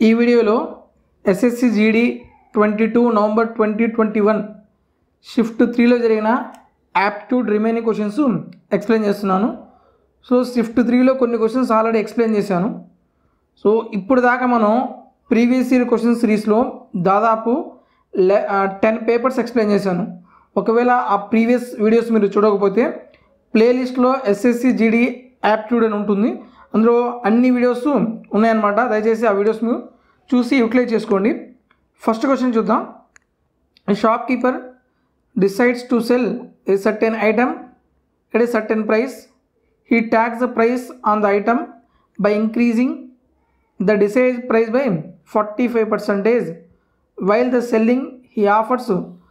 ఈ వీడియోలో SSC GD twenty two November twenty twenty one shift త్రీలో జరిగిన యాప్టిట్యూడ్ రిమైనింగ్ క్వశ్చన్స్ ఎక్స్ప్లెయిన్ చేస్తున్నాను సో షిఫ్ట్ త్రీలో కొన్ని క్వశ్చన్స్ ఆల్రెడీ ఎక్స్ప్లెయిన్ చేశాను సో ఇప్పుడు దాకా మనం ప్రీవియస్ ఇయర్ క్వశ్చన్ సిరీస్లో దాదాపు లె టెన్ పేపర్స్ ఎక్స్ప్లెయిన్ చేశాను ఒకవేళ ఆ ప్రీవియస్ వీడియోస్ మీరు చూడకపోతే ప్లేలిస్ట్లో ఎస్ఎస్సి జీడీ యాప్టిట్యూడ్ అని ఉంటుంది అందులో అన్ని వీడియోస్ ఉన్నాయన్నమాట దయచేసి ఆ వీడియోస్ మీరు చూసి యూటిలైజ్ చేసుకోండి ఫస్ట్ క్వశ్చన్ చూద్దాం shopkeeper decides to sell a certain item at a certain price he tags the price on the item by increasing the decided price by 45 percentage while the selling he offers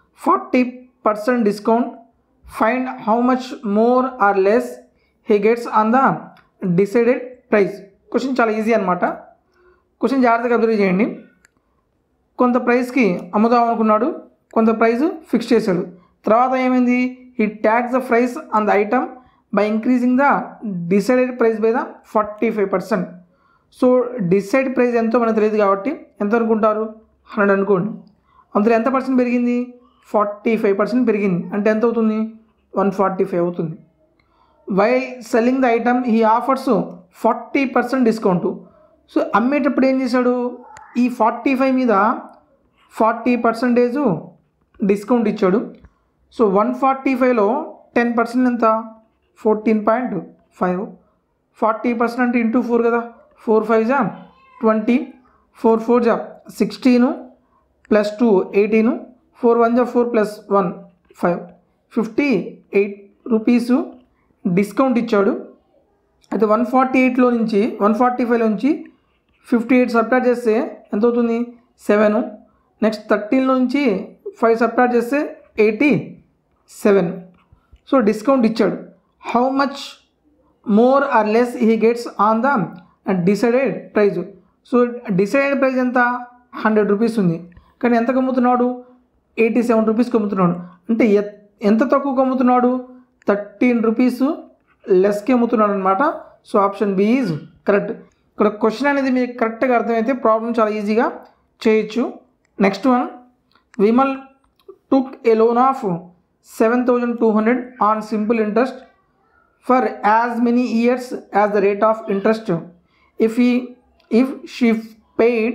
40% discount find how much more or less he gets on the decided price question చాలా easy అనమాట question జాగ్రత్తగా observe చేయండి కొంత ప్రైస్కి అమ్ముదాం అనుకున్నాడు కొంత price fix చేశాడు తర్వాత ఏమైంది ఈ tax the price on the item by increasing the decided price by the forty five percent so decide price ఎంతో మనకు తెలియదు కాబట్టి ఎంత అనుకుంటారు హండ్రెడ్ అనుకోండి అందులో ఎంత పర్సెంట్ పెరిగింది ఫార్టీ ఫైవ్ పర్సెంట్ పెరిగింది అంటే ఎంత అవుతుంది వన్ ఫార్టీ ఫైవ్ అవుతుంది వైల్ సెల్లింగ్ ద ఐటమ్ ఈ offers forty percent discount so అమ్మేటప్పుడు ఏం చేశాడు ఈ ఫార్టీ ఫైవ్ మీద ఫార్టీ పర్సెంటేజ్ డిస్కౌంట్ ఇచ్చాడు సో వన్ ఫార్టీ ఫైవ్లో టెన్ పర్సెంట్ ఎంత fourteen point five forty percent అంటే ఇంటూ ఫోర్ కదా ఫోర్ ఫైవ్ జా ట్వంటీ ఫోర్ ఫోర్ జా sixteen plus two eighteen four one జా four plus one five fifty eight rupees discount ఇచ్చాడు అయితే one forty ఎయిట్లో నుంచి వన్ ఫార్టీ ఫైవ్లో నుంచి ఫిఫ్టీ ఎయిట్ సబ్ట్రాక్ట్ చేస్తే ఎంత అవుతుంది సెవెన్ నెక్స్ట్ థర్టీన్లో నుంచి ఫైవ్ సబ్ట్రాక్ట్ చేస్తే ఎయిటీ సెవెన్ సో డిస్కౌంట్ ఇచ్చాడు how much more or less he gets on the decided price so decided price ఎంత హండ్రెడ్ రూపీస్ ఉంది కానీ ఎంతకు అమ్ముతున్నాడు ఎయిటీ సెవెన్ రూపీస్కి అమ్ముతున్నాడు అంటే ఎ- ఎంత తక్కువకు అమ్ముతున్నాడు థర్టీన్ రూపీస్ లెస్కి అమ్ముతున్నాడు అనమాట so option B is correct ఇక్కడ క్వశ్చన్ అనేది మీకు కరెక్ట్గా అర్థమైతే ప్రాబ్లం చాలా ఈజీగా చేయొచ్చు next one Vimal took a loan of seven thousand two hundred on simple interest for as many years as the rate of interest if he if she paid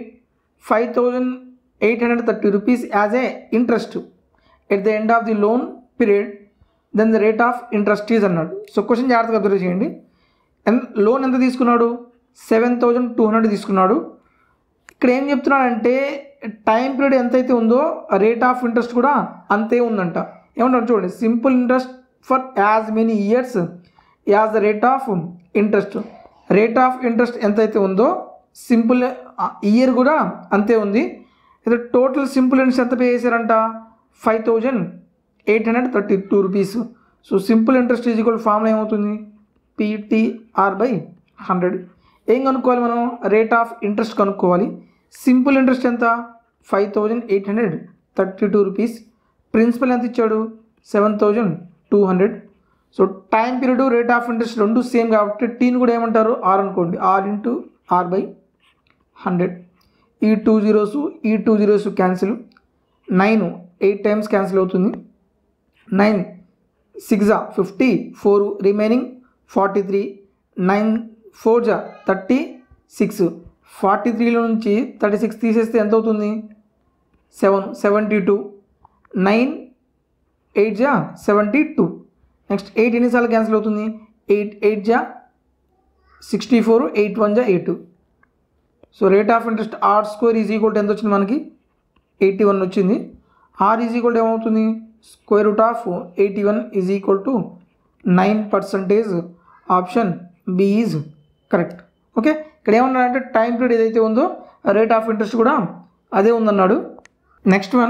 5830 rupees as a interest at the end of the loan period then the rate of interest is అన్నాడు so question జాగ్రత్తగా observe చేయండి loan ఎంత తీసుకున్నాడు seven thousand two hundred తీసుకున్నాడు ఇక్కడ ఏం చెప్తున్నాడంటే time period ఎంతైతే ఉందో రేట్ ఆఫ్ ఇంట్రెస్ట్ కూడా అంతే ఉందంట ఏమంటారు చూడండి simple interest for as many years as the rate of interest rate of interest ఎంతైతే ఉందో సింపుల్ ఇయర్ కూడా అంతే ఉంది అయితే టోటల్ సింపుల్ ఇంట్రెస్ట్ ఎంత పే చేశారంట five thousand eight hundred thirty two rupees so simple interest is equal formula ఏమవుతుంది PTR by hundred ఏం కనుక్కోవాలి మనం రేట్ ఆఫ్ ఇంట్రెస్ట్ కనుక్కోవాలి సింపుల్ ఇంట్రెస్ట్ ఎంత five thousand eight hundred thirty two rupees principal ఎంత ఇచ్చాడు seven thousand two hundred so time period rate of interest రెండు same కాబట్టి టీని కూడా ఏమంటారు ఆర్ అనుకోండి R into R by hundred ఈ టూ జీరోస్ ఈ two zeros cancel nine eight times cancel అవుతుంది నైన్ సిక్స్ జా fifty four remaining forty three nine four జా థర్టీ సిక్స్ ఫార్టీ త్రీలో నుంచి థర్టీ సిక్స్ తీసేస్తే ఎంత అవుతుంది seven seventy two nine eight జా సెవెంటీ టూ నెక్స్ట్ ఎయిట్ ఎన్నిసార్లు క్యాన్సిల్ అవుతుంది ఎయిట్ ఎయిట్ జా సిక్స్టీ ఫోర్ ఎయిట్ వన్ జా eight so rate of interest R square is equal to ఎంత వచ్చింది మనకి ఎయిటీ వన్ వచ్చింది ఆర్ ఈజ్ ఈక్వల్ టు ఏమవుతుంది square root of eighty one is equal to nine percentage option B is correct okay ఇక్కడ ఏమన్నాడంటే time period ఏదైతే ఉందో rate of interest కూడా అదే ఉందన్నాడు next one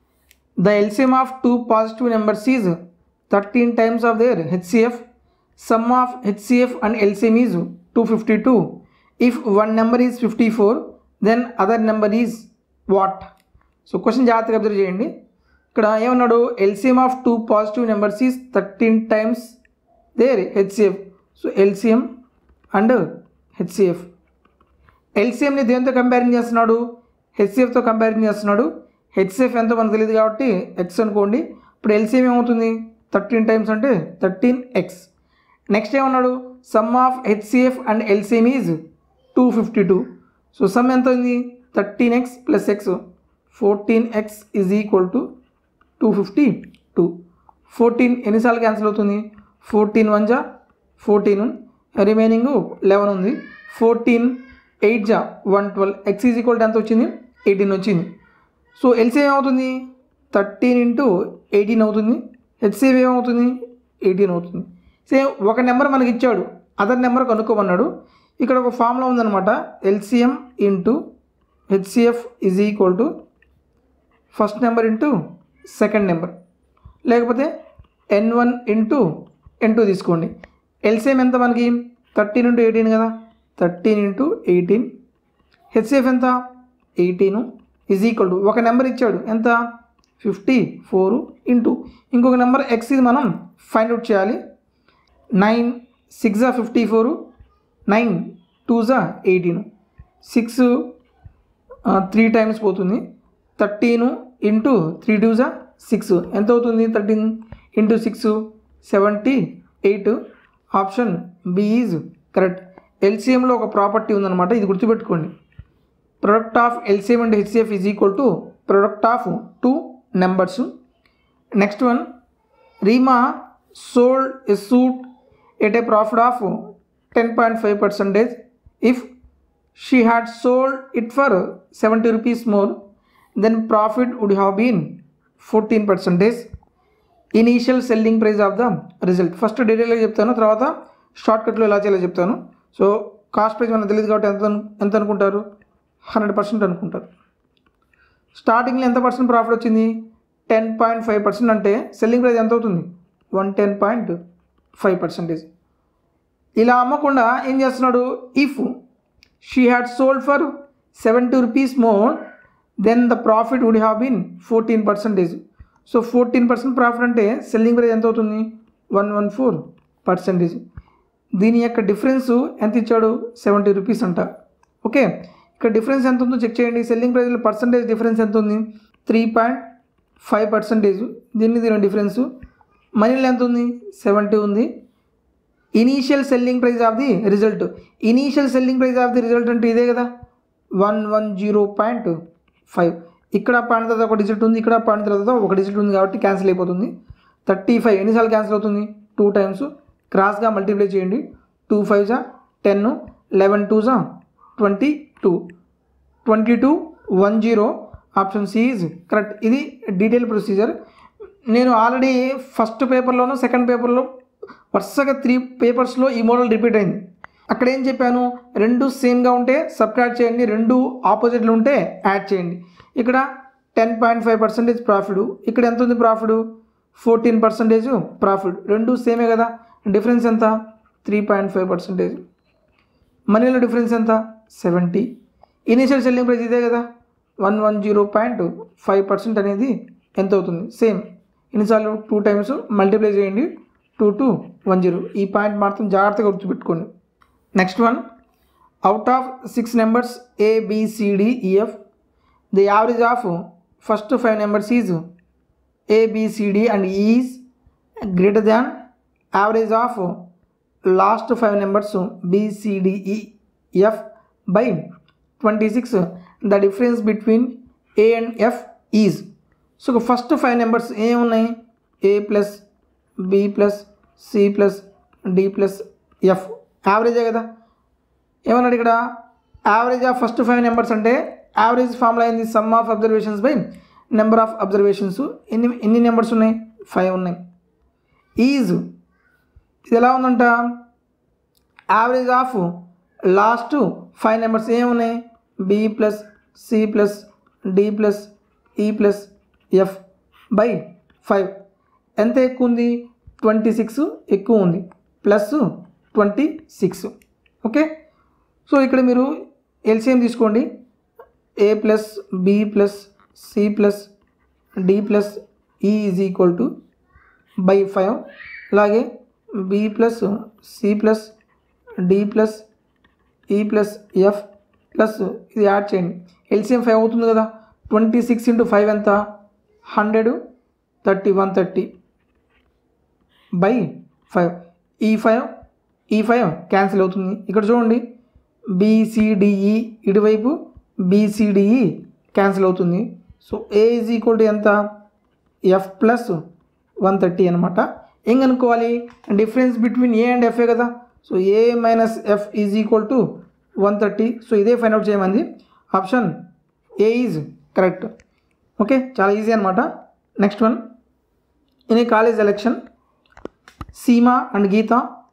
the LCM of two positive numbers is thirteen times of their HCF sum of HCF and LCM is two fifty two if one number is fifty four then other number is what so question జాగ్రత్తగా observe చేయండి ఇక్కడ ఏమన్నాడు LCM of two positive numbers is thirteen times their HCF so LCM and HCF ఎల్సిఎంని దేంతో comparing చేస్తున్నాడు హెచ్సిఎఫ్తో comparing చేస్తున్నాడు HCF ఎంతో మనకు తెలియదు కాబట్టి ఎక్స్ అనుకోండి ఇప్పుడు ఎల్సిఎం ఏమవుతుంది థర్టీన్ టైమ్స్ అంటే థర్టీన్ ఎక్స్ నెక్స్ట్ ఏమన్నాడు sum of HCF and LCM is two fifty two so sum ఎంత ఉంది thirteen X plus X fourteen X is equal to two fifty two fourteen ఎన్నిసార్లు cancel అవుతుంది fourteen one జా fourteen remaining eleven ఉంది fourteen eight జా one twelve X is equal to ఎంత వచ్చింది eighteen వచ్చింది సో ఎల్సీఎం ఏమవుతుంది థర్టీన్ ఇంటూ ఎయిటీన్ అవుతుంది హెచ్సిఎం ఏమవుతుంది ఎయిటీన్ అవుతుంది సేమ్ ఒక నెంబర్ మనకి ఇచ్చాడు అదర్ నెంబర్ కనుక్కోమన్నాడు ఇక్కడ ఒక ఫార్ములా ఉందన్నమాట LCM into HCF is equal to first number into second number లేకపోతే N one into N two తీసుకోండి ఎల్సిఎం ఎంత మనకి థర్టీన్ ఇంటూ ఎయిటీన్ కదా థర్టీన్ ఇంటూ ఎయిటీన్ హెచ్సిఎఫ్ ఎంత ఎయిటీను ఈజ్ ఈక్వల్ టు ఒక నెంబర్ ఇచ్చాడు ఎంత ఫిఫ్టీ ఫోర్ ఇంటూ ఇంకొక నెంబర్ ఎక్స్ ఇది మనం ఫైండ్ అవుట్ చేయాలి నైన్ సిక్స్ జా ఫిఫ్టీ ఫోరు నైన్ టూ జా ఎయిటీన్ సిక్స్ త్రీ టైమ్స్ పోతుంది థర్టీన్ ఇంటూ త్రీ టూ జా సిక్స్ ఎంత అవుతుంది thirteen into six seventy eight option B is correct ఎల్సిఎంలో ఒక ప్రాపర్టీ ఉందన్నమాట ఇది గుర్తుపెట్టుకోండి product of LCM and HCF is equal to product of two numbers next one Reema sold a suit at a profit of ten point five percentage if she had sold it for seventy rupees more then profit would have been fourteen percentage initial selling price of the result first డీటెయిల్గా చెప్తాను తర్వాత షార్ట్కట్లో ఎలా చేయాలో చెప్తాను so cost price మనకు తెలియదు కాబట్టి ఎంత అను- ఎంత అనుకుంటారు హండ్రెడ్ పర్సెంట్ అనుకుంటారు స్టార్టింగ్లో ఎంత పర్సెంట్ ప్రాఫిట్ వచ్చింది టెన్ పాయింట్ ఫైవ్ పర్సెంట్ అంటే సెల్లింగ్ ప్రైస్ ఎంత అవుతుంది one ten point five percentage ఇలా అమ్మకుండా ఏం చేస్తున్నాడు if she had sold for seventy rupees more then the profit would have been fourteen percentage so fourteen percent profit అంటే selling price ఎంత అవుతుంది వన్ వన్ ఫోర్ పర్సెంటేజ్ దీని యొక్క difference ఎంత ఇచ్చాడు సెవెంటీ రూపీస్ అంట ఓకే ఇక్కడ డిఫరెన్స్ ఎంత ఉందో చెక్ చేయండి సెల్లింగ్ ప్రైస్లో పర్సంటేజ్ డిఫరెన్స్ ఎంత ఉంది త్రీ పాయింట్ ఫైవ్ పర్సెంటేజ్ దీన్ని దీని డిఫరెన్స్ మనీలో ఎంత ఉంది సెవెంటీ ఉంది initial selling price of the result initial selling price of the result అంటే ఇదే కదా one one zero point five ఇక్కడ పాయింట్ తర్వాత ఒక డిజిట్ ఉంది ఇక్కడ పాయింట్ తర్వాత ఒక డిజిట్ ఉంది కాబట్టి క్యాన్సిల్ అయిపోతుంది థర్టీ ఫైవ్ ఎన్నిసార్లు క్యాన్సిల్ అవుతుంది టూ టైమ్స్ క్రాస్గా మల్టిప్లై చేయండి టూ ఫైవ్ జా టెన్ లెవెన్ టూ జా twenty two twenty two one zero option C is correct ఇది డీటెయిల్ ప్రొసీజర్ నేను ఆల్రెడీ ఫస్ట్ పేపర్లోనూ సెకండ్ పేపర్లో వరుసగా త్రీ పేపర్స్లో ఈ మోడల్ రిపీట్ అయింది అక్కడ ఏం చెప్పాను రెండు సేమ్గా ఉంటే సబ్ట్రాక్ట్ చేయండి రెండు ఆపోజిట్లు ఉంటే యాడ్ చేయండి ఇక్కడ ten point five percentage profit ఇక్కడ ఎంత ఉంది ప్రాఫిట్ ఫోర్టీన్ పర్సెంటేజ్ ప్రాఫిట్ రెండు సేమే కదా డిఫరెన్స్ ఎంత త్రీ పాయింట్ ఫైవ్ పర్సెంటేజ్ మనీలో డిఫరెన్స్ ఎంత సెవెంటీ ఇనీషియల్ సెల్లింగ్ ప్రైస్ ఇదే కదా one one zero point five percent అనేది ఎంత అవుతుంది సేమ్ ఎన్నిసార్లు టూ టైమ్స్ మల్టిప్లై చేయండి టూ టు వన్ జీరో ఈ పాయింట్ మాత్రం జాగ్రత్తగా గుర్తుపెట్టుకోండి next one out of six numbers A B C D E F the average of first five numbers is A B C D and is greater than average of last five numbers B C D E F by twenty six the difference between A and F is so first five numbers ఏమున్నాయి A plus B plus C plus D plus F యావరేజే కదా ఏమన్నాడు ఇక్కడ average of first five numbers అంటే average formula అయింది sum of observations by number of observations ఎన్ని ఎన్ని numbers ఉన్నాయి ఫైవ్ ఉన్నాయి ఈజ్ ఇది ఎలా ఉందంట average of last five numbers ఏమున్నాయి B plus C plus D plus E plus F by five ఎంత ఎక్కువ ఉంది ట్వంటీ సిక్స్ ఎక్కువ ఉంది plus twenty six okay so ఇక్కడ మీరు ఎల్సిఎం తీసుకోండి A plus B plus C plus D plus E is equal to by five అలాగే B plus C plus D plus E plus F plus ఇది add చేయండి LCM five అవుతుంది కదా twenty six into five ఎంత hundred thirty one thirty by five ఈ five ఈ five cancel అవుతుంది ఇక్కడ చూడండి బీసీడిఈ ఇటువైపు బీసీడిఈ క్యాన్సిల్ అవుతుంది so A is equal to ఎంత ఎఫ్ ప్లస్ వన్ థర్టీ అనమాట ఏం కనుక్కోవాలి డిఫరెన్స్ బిట్వీన్ ఏ అండ్ ఎఫ్ఏ కదా so A minus F is equal to one thirty so ఇదే ఫైండ్ అవుట్ చేయమంది option A is correct okay చాలా ఈజీ అనమాట next one in a college election Seema and Geeta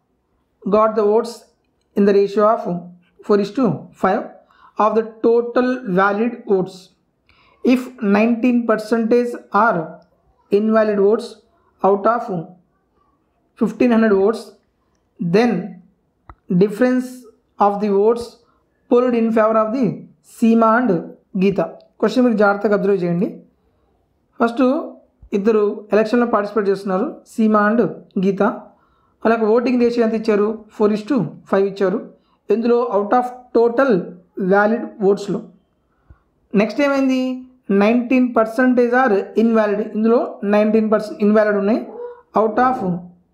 got the votes in the ratio of four is to five of the total valid votes if nineteen percentage are invalid votes out of fifteen hundred votes then difference of the votes polled in favour of the Seema and Geeta question మీరు జాగ్రత్తగా observe చేయండి first ఇద్దరు ఎలక్షన్లో participate చేస్తున్నారు Seema and గీత వాళ్ళకి voting ratio ఎంత ఇచ్చారు four is to five ఇచ్చారు ఇందులో అవుట్ ఆఫ్ టోటల్ వ్యాలిడ్ ఓట్స్లో నెక్స్ట్ ఏమైంది నైన్టీన్ పర్సంటేజ్ ఆర్ ఇన్వాలిడ్ ఇందులో నైన్టీన్ పర్సెంట్ ఇన్వాలిడ్ ఉన్నాయి అవుట్ ఆఫ్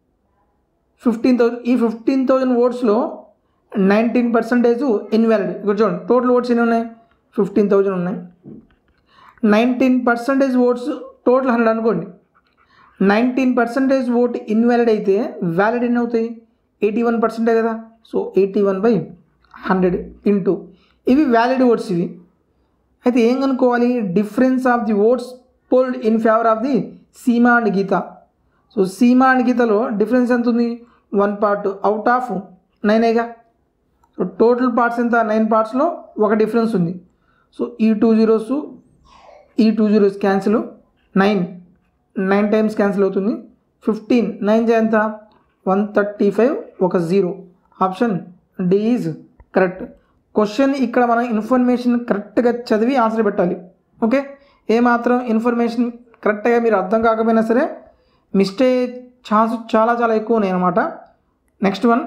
ఫిఫ్టీన్ థౌసండ్ ఈ ఫిఫ్టీన్ థౌజండ్ ఓట్స్లో నైన్టీన్ పర్సంటేజ్ ఇన్వాలిడ్ ఇక్కడ చూడండి టోటల్ ఓట్స్ ఎన్ని ఉన్నాయి ఫిఫ్టీన్ థౌజండ్ ఉన్నాయి nineteen percentage votes total hundred అనుకోండి నైన్టీన్ పర్సంటేజ్ ఓట్ ఇన్వాలిడ్ అయితే వ్యాలిడ్ ఎన్ని అవుతాయి ఎయిటీ వన్ పర్సెంటే కదా so eighty one by hundred into ఇవి వ్యాలిడ్ ఓట్స్ ఇవి అయితే ఏం కనుక్కోవాలి difference of the votes polled in favour of the Seema and Geeta so Seema and గీతలో డిఫరెన్స్ ఎంత ఉంది వన్ పార్ట్ అవుట్ ఆఫ్ నైనేగా సో టోటల్ పార్ట్స్ ఎంత నైన్ పార్ట్స్లో ఒక డిఫరెన్స్ ఉంది సో ఈ టూ జీరోస్ ఈ two zeros cancel nine nine times cancel అవుతుంది ఫిఫ్టీన్ నైన్ జా ఎంత వన్ థర్టీ ఫైవ్ ఒక zero option D is correct question ఇక్కడ మనం ఇన్ఫర్మేషన్ కరెక్ట్గా చదివి ఆన్సర్ పెట్టాలి ఓకే ఏమాత్రం ఇన్ఫర్మేషన్ కరెక్ట్గా మీరు అర్థం కాకపోయినా సరే మిస్టేక్ ఛాన్స్ చాలా చాలా ఎక్కువ ఉన్నాయి అనమాట next one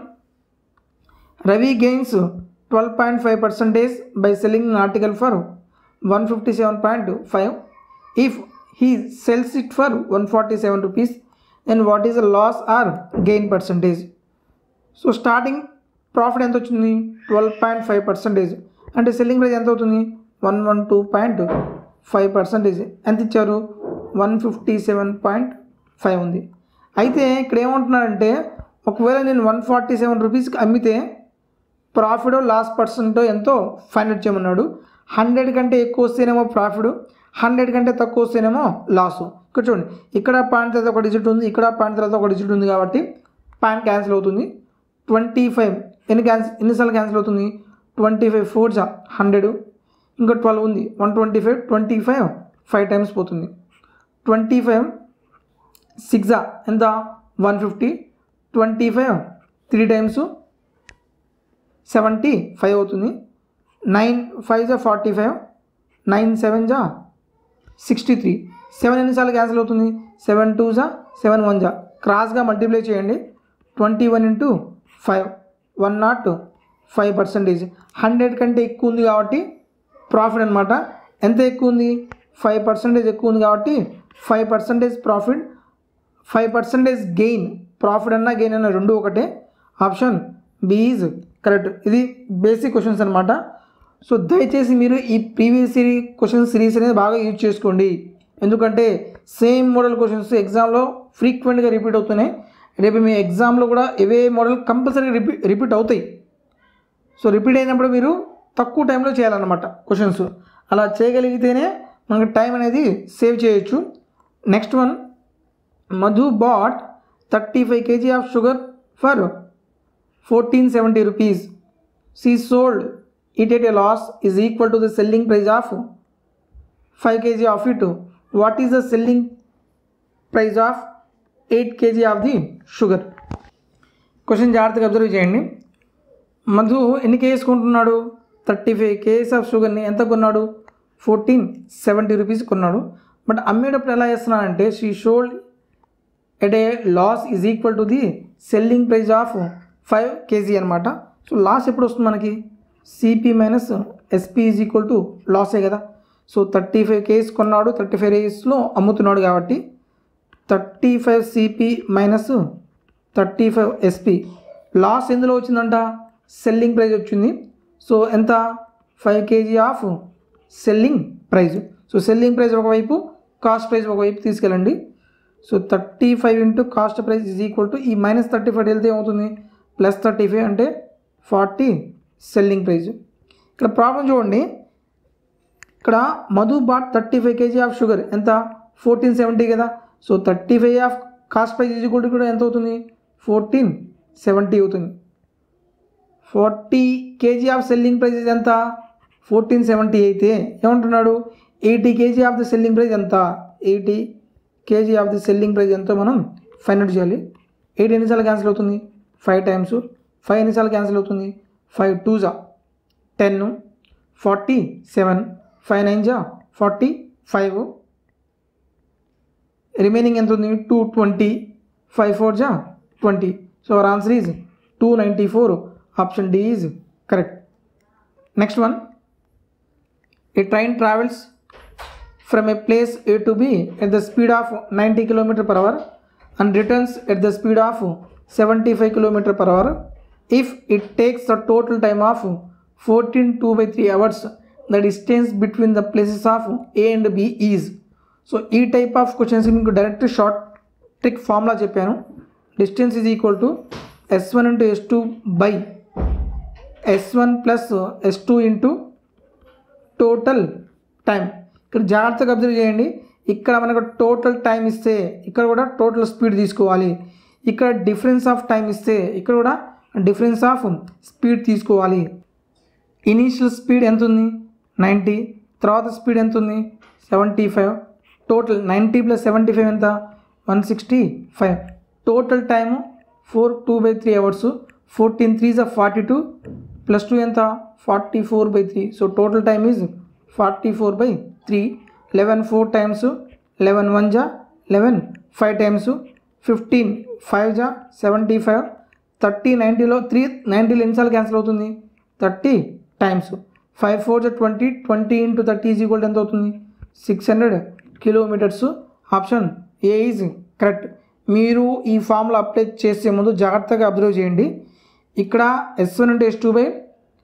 Ravi gains twelve point five percentage by selling article for one fifty seven point five if he sells it for one forty seven rupees then what is the loss or gain percentage so starting profit ఎంత వచ్చింది twelve point five percentage అంటే selling price ఎంత అవుతుంది one one two point five percentage ఎంత ఇచ్చారు one fifty seven point five ఉంది అయితే ఇక్కడ ఏమంటున్నారంటే ఒకవేళ నేను వన్ ఫార్టీ సెవెన్ రూపీస్కి అమ్మితే ప్రాఫిట్ లాస్ పర్సెంట్ ఎంతో ఫైండ్ అవుట్ చేయమన్నాడు హండ్రెడ్ కంటే ఎక్కువ వస్తేనేమో ప్రాఫిట్ హండ్రెడ్ కంటే తక్కువ వస్తేనేమో లాస్ ఇక్కడ చూడండి ఇక్కడ పాయింట్ తర్వాత ఒక డిజిట్ ఉంది ఇక్కడ పాయింట్ తర్వాత ఒక డిజిట్ ఉంది కాబట్టి పాయింట్ క్యాన్సిల్ అవుతుంది ట్వంటీ ఫైవ్ ఎన్ని క్యాన్సిల్ ఎన్నిసార్లు క్యాన్సిల్ అవుతుంది ట్వంటీ ఫైవ్ ఫోర్ జా హండ్రెడ్ ఇంకా ట్వెల్వ్ ఉంది one twenty five twenty five five times పోతుంది ట్వంటీ ఫైవ్ సిక్స్ ఎంత one fifty twenty five three times seventy five అవుతుంది నైన్ ఫైవ్ జా ఫార్టీ ఫైవ్ నైన్ సెవెన్ జా సిక్స్టీ త్రీ సెవెన్ ఎన్నిసార్లు cancel అవుతుంది సెవెన్ టూ జా seven one జా క్రాస్గా మల్టిప్లై చేయండి twenty one into five one nought five percentage hundred కంటే ఎక్కువ ఉంది కాబట్టి ప్రాఫిట్ అనమాట ఎంత ఎక్కువ ఉంది ఫైవ్ పర్సెంటేజ్ ఎక్కువ ఉంది కాబట్టి five percentage profit five percentage gain profit అన్నా గెయిన్ అన్న రెండు ఒకటే ఆప్షన్ బి ఈజ్ కరెక్ట్ ఇది బేసిక్ క్వశ్చన్స్ అనమాట సో దయచేసి మీరు ఈ ప్రీవియస్ సిరీ క్వశ్చన్ సిరీస్ అనేది బాగా యూజ్ చేసుకోండి ఎందుకంటే సేమ్ మోడల్ క్వశ్చన్స్ ఎగ్జామ్లో ఫ్రీక్వెంట్గా రిపీట్ అవుతున్నాయి రేపు మీ ఎగ్జామ్లో కూడా ఇవే మోడల్ కంపల్సరీగా రిపీ రిపీట్ అవుతాయి సో రిపీట్ అయినప్పుడు మీరు తక్కువ టైంలో చేయాలన్నమాట క్వశ్చన్స్ అలా చేయగలిగితేనే మనకి టైం అనేది సేవ్ చేయొచ్చు next one Madhu bought thirty five KG of sugar for fourteen seventy rupees she sold it at a loss is equal to the selling price of five KG of it what is the selling price of eight KG of the sugar question జాగ్రత్తగా observe చేయండి మధు ఎన్ని KGs కొంటున్నాడు thirty five KGs of షుగర్ని ఎంత కొన్నాడు fourteen seventy rupees కొన్నాడు but అమ్మేటప్పుడు ఎలా చేస్తున్నాడంటే she should at a loss is equal to the selling price of five KG అనమాట సో లాస్ ఎప్పుడు వస్తుంది మనకి CP minus SP is equal to లాసే కదా సో థర్టీ ఫైవ్ కేస్ కొన్నాడు థర్టీ ఫైవ్ కేస్లో అమ్ముతున్నాడు కాబట్టి thirty five CP minus thirty five SP loss ఎందులో వచ్చిందంట సెల్లింగ్ ప్రైస్ వచ్చింది సో ఎంత five KG of selling price so selling price ఒకవైపు కాస్ట్ ప్రైస్ ఒకవైపు తీసుకెళ్ళండి so thirty five into cost price is equal to ఈ మైనస్ థర్టీ ఫైవ్ వెళ్తే ఏమవుతుంది ప్లస్ థర్టీ ఫైవ్ అంటే ఫార్టీ సెల్లింగ్ ప్రైస్ ఇక్కడ ప్రాబ్లం చూడండి ఇక్కడ Madhu bought thirty five KG of sugar ఎంత ఫోర్టీన్ సెవెంటీ కదా so thirty five of cost price is equal to కూడా ఎంత అవుతుంది ఫోర్టీన్ సెవెంటీ అవుతుంది forty KG of selling price ఎంత ఫోర్టీన్ సెవెంటీ అయితే ఏమంటున్నాడు eighty KG of the selling price ఎంత eighty KG of the selling price ఎంతో మనం ఫైండ్ అవుట్ చేయాలి ఎయిట్ ఎన్నిసార్లు క్యాన్సిల్ అవుతుంది ఫైవ్ టైమ్స్ ఫైవ్ ఎన్నిసార్లు క్యాన్సిల్ అవుతుంది ఫైవ్ టూ జా ten forty seven five nine జా ఫార్టీ ఫైవ్ రిమైనింగ్ ఎంత ఉంది టూ ట్వంటీ ఫైవ్ ఫోర్ జా twenty so our answer is two ninety four option D is correct next one a train travels from a place A to B at the speed of 90 km per hour and returns at the speed of 75 km per hour if it takes the total time of 14 2 by 3 hours the distance between the places of A and B is so ఈ type of questions మీకు direct short trick formula చెప్పాను distance is equal to S one into S two by S one plus S two into total time ఇక్కడ జాగ్రత్తగా observe చేయండి ఇక్కడ మనకు total time ఇస్తే ఇక్కడ కూడా టోటల్ స్పీడ్ తీసుకోవాలి ఇక్కడ డిఫరెన్స్ ఆఫ్ టైం ఇస్తే ఇక్కడ కూడా డిఫరెన్స్ ఆఫ్ స్పీడ్ తీసుకోవాలి ఇనీషియల్ స్పీడ్ ఎంత ఉంది నైంటీ తర్వాత స్పీడ్ ఎంత ఉంది seventy five total ninety plus seventy five ఎంత one sixty five total time four two by three hours fourteen three జా ఫార్టీ టూ ప్లస్ టూ ఎంత forty four by three so total time is forty four by three eleven four times eleven one జా eleven five times fifteen five జా seventy five thirty నైంటీలో three నైంటీలో ఎన్నిసార్లు cancel అవుతుంది thirty times five four జా twenty twenty into thirty is equal ఎంత అవుతుంది six hundred kilometres option A is correct మీరు ఈ ఫామ్లో అప్లై చేసే ముందు జాగ్రత్తగా అబ్జర్వ్ చేయండి ఇక్కడ ఎస్ వన్ అంటే S two by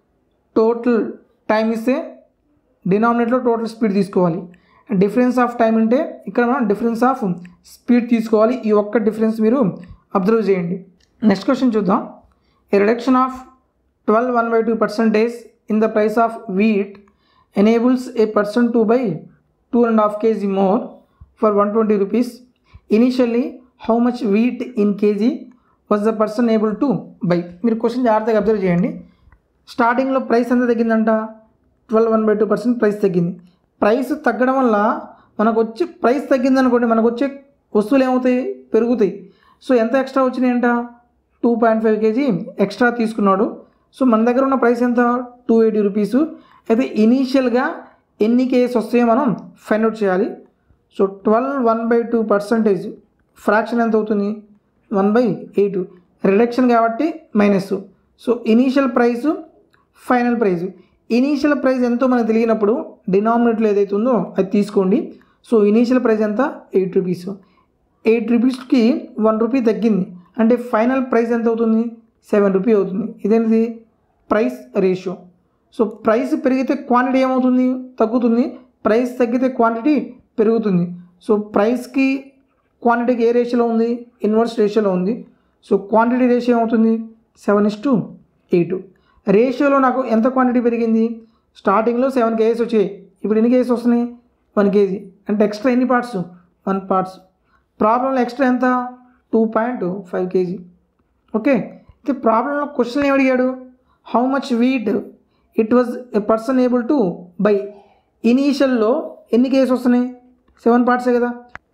total time ఇస్తే డినామినేట్లో టోటల్ స్పీడ్ తీసుకోవాలి డిఫరెన్స్ ఆఫ్ టైం అంటే ఇక్కడ మనం డిఫరెన్స్ ఆఫ్ స్పీడ్ తీసుకోవాలి ఈ ఒక్క డిఫరెన్స్ మీరు అబ్జర్వ్ చేయండి నెక్స్ట్ క్వశ్చన్ చూద్దాం a reduction of twelve one by two percentage in the price of wheat enables a person to buy two and half kg more for one twenty rupees initially how much wheat in kg was the person able to buy మీరు question జాగ్రత్తగా observe చేయండి స్టార్టింగ్లో price ఎంత తగ్గిందంట twelve one by two percent price తగ్గింది price తగ్గడం వల్ల మనకు వచ్చే ప్రైస్ తగ్గింది అనుకోండి మనకు వచ్చే వస్తువులు ఏమవుతాయి పెరుగుతాయి సో ఎంత ఎక్స్ట్రా వచ్చినాయంట two point five kg extra తీసుకున్నాడు సో మన దగ్గర ఉన్న ప్రైస్ ఎంత టూ ఎయిటీ రూపీస్ అయితే ఇనీషియల్గా ఎన్ని కేజెస్ వస్తాయో మనం ఫైండ్ అవుట్ చేయాలి so twelve one by two percentage fraction ఎంత అవుతుంది వన్ బై ఎయిట్ రిడక్షన్ కాబట్టి minus so initial price final price initial price ఎంతో మనకు తెలియనప్పుడు డినామినేట్లో ఏదైతే ఉందో అది తీసుకోండి సో ఇనీషియల్ ప్రైస్ ఎంత ఎయిట్ రూపీస్ ఎయిట్ రూపీస్కి వన్ రూపీ తగ్గింది అంటే ఫైనల్ ప్రైస్ ఎంత అవుతుంది సెవెన్ రూపీ అవుతుంది ఇదేంటిది ప్రైస్ రేషియో సో ప్రైస్ పెరిగితే క్వాంటిటీ ఏమవుతుంది తగ్గుతుంది ప్రైస్ తగ్గితే క్వాంటిటీ పెరుగుతుంది సో ప్రైస్కి క్వాంటిటీకి ఏ రేషియోలో ఉంది ఇన్వర్స్ రేషియోలో ఉంది సో క్వాంటిటీ రేషియో ఏమవుతుంది సెవెన్ ఇస్ టు ఎయిట్ రేషియోలో నాకు ఎంత క్వాంటిటీ పెరిగింది స్టార్టింగ్లో సెవెన్ కేజీస్ వచ్చాయి ఇప్పుడు ఎన్ని కేజీస్ వస్తున్నాయి వన్ కేజీ అంటే ఎక్స్ట్రా ఎన్ని పార్ట్స్ వన్ పార్ట్స్ ప్రాబ్లంలో ఎక్స్ట్రా ఎంత two point five kg okay అయితే ప్రాబ్లంలో క్వశ్చన్ ఏమి అడిగాడు how much wheat it was a person able to buy ఇనీషియల్లో ఎన్ని కేజెస్ వస్తున్నాయి సెవెన్ పార్ట్సే కదా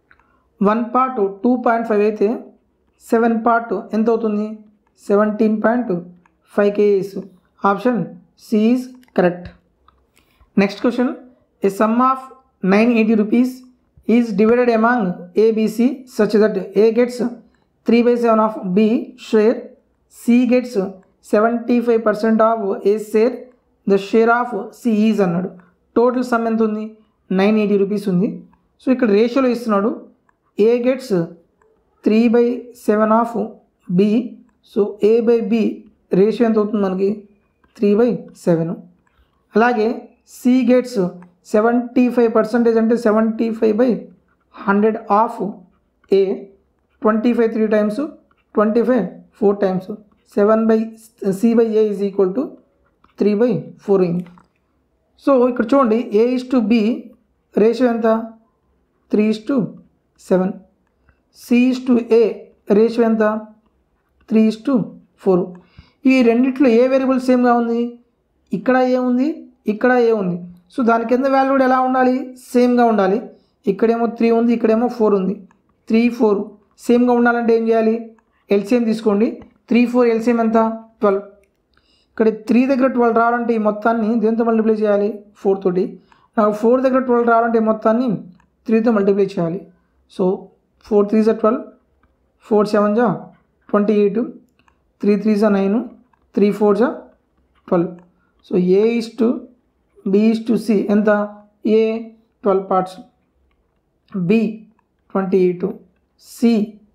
one part two point five అయితే సెవెన్ పార్ట్ ఎంత అవుతుంది seventeen point five kgs option C is correct next question A sum of nine eighty rupees is divided among ABC such that A gets three by seven of B share C gets seventy five percent of A share the share of C is అన్నాడు total sum ఎంత ఉంది nine eighty rupees ఉంది so ఇక్కడ రేషియోలో ఇస్తున్నాడు A gets three by seven of B so A by B ratio ఎంత అవుతుంది మనకి త్రీ బై సెవెన్ అలాగే C gets seventy five percentage అంటే seventy five by hundred of A twenty five three times twenty five four times seven by C by A is equal to three by four అయింది so ఇక్కడ చూడండి A is to B ratio ఎంత three is to seven C is to A ratio ఎంత three is to four ఈ రెండిట్లో ఏ variable సేమ్గా ఉంది ఇక్కడ ఏ ఉంది ఇక్కడ ఏ ఉంది సో దాని కింద వాల్యూ కూడా ఎలా ఉండాలి సేమ్గా ఉండాలి ఇక్కడేమో త్రీ ఉంది ఇక్కడేమో ఫోర్ ఉంది త్రీ ఫోర్ సేమ్గా ఉండాలంటే ఏం చేయాలి ఎల్సిఎం తీసుకోండి త్రీ ఫోర్ ఎల్సిఎం ఎంత ట్వెల్వ్ ఇక్కడ త్రీ దగ్గర ట్వెల్వ్ రావాలంటే ఈ మొత్తాన్ని దేంతో మల్టిప్లై చేయాలి ఫోర్ తోటి నాకు ఫోర్ దగ్గర ట్వెల్వ్ రావాలంటే ఈ మొత్తాన్ని త్రీతో మల్టిప్లై చేయాలి సో ఫోర్ త్రీ జా ట్వెల్వ్ ఫోర్ సెవెన్ జా ట్వంటీ ఎయిట్ త్రీ త్రీ జా నైన్ త్రీ ఫోర్ జా twelve so A is to B is to C ఎంత A twelve parts B twenty eight C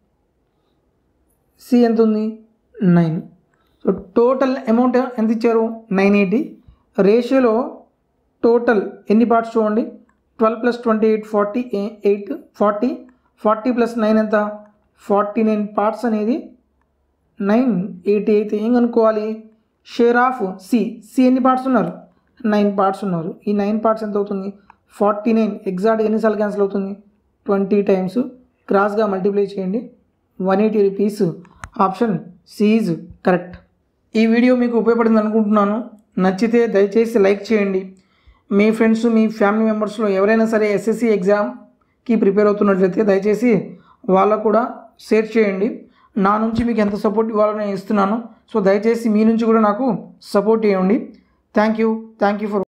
C ఎంత ఉంది nine so total amount ఎంత ఇచ్చారు nine eighty రేషియోలో total ఎన్ని parts చూడండి twelve plus twenty eight forty eight forty forty plus nine ఎంత forty nine parts అనేది నైన్ ఎయిటీ అయితే ఏం కనుక్కోవాలి షేర్ ఆఫ్ సి సి ఎన్ని పార్ట్స్ ఉన్నారు నైన్ పార్ట్స్ ఉన్నారు ఈ నైన్ పార్ట్స్ ఎంత అవుతుంది ఫార్టీ నైన్ ఎగ్జాక్ట్ ఎన్నిసార్లు క్యాన్సిల్ అవుతుంది ట్వంటీ టైమ్స్ క్రాస్గా మల్టిప్లై చేయండి one eighty rupees option C is correct ఈ వీడియో మీకు ఉపయోగపడింది అనుకుంటున్నాను నచ్చితే దయచేసి లైక్ చేయండి మీ ఫ్రెండ్స్ మీ ఫ్యామిలీ మెంబర్స్లో ఎవరైనా సరే ఎస్ఎస్సి ఎగ్జామ్కి ప్రిపేర్ అవుతున్నట్లయితే దయచేసి వాళ్ళకు కూడా షేర్ చేయండి నా నుంచి మీకు ఎంత సపోర్ట్ ఇవ్వాలని నేను ఇస్తున్నాను సో దయచేసి మీ నుంచి కూడా నాకు సపోర్ట్ ఇవ్వండి thank you thank you for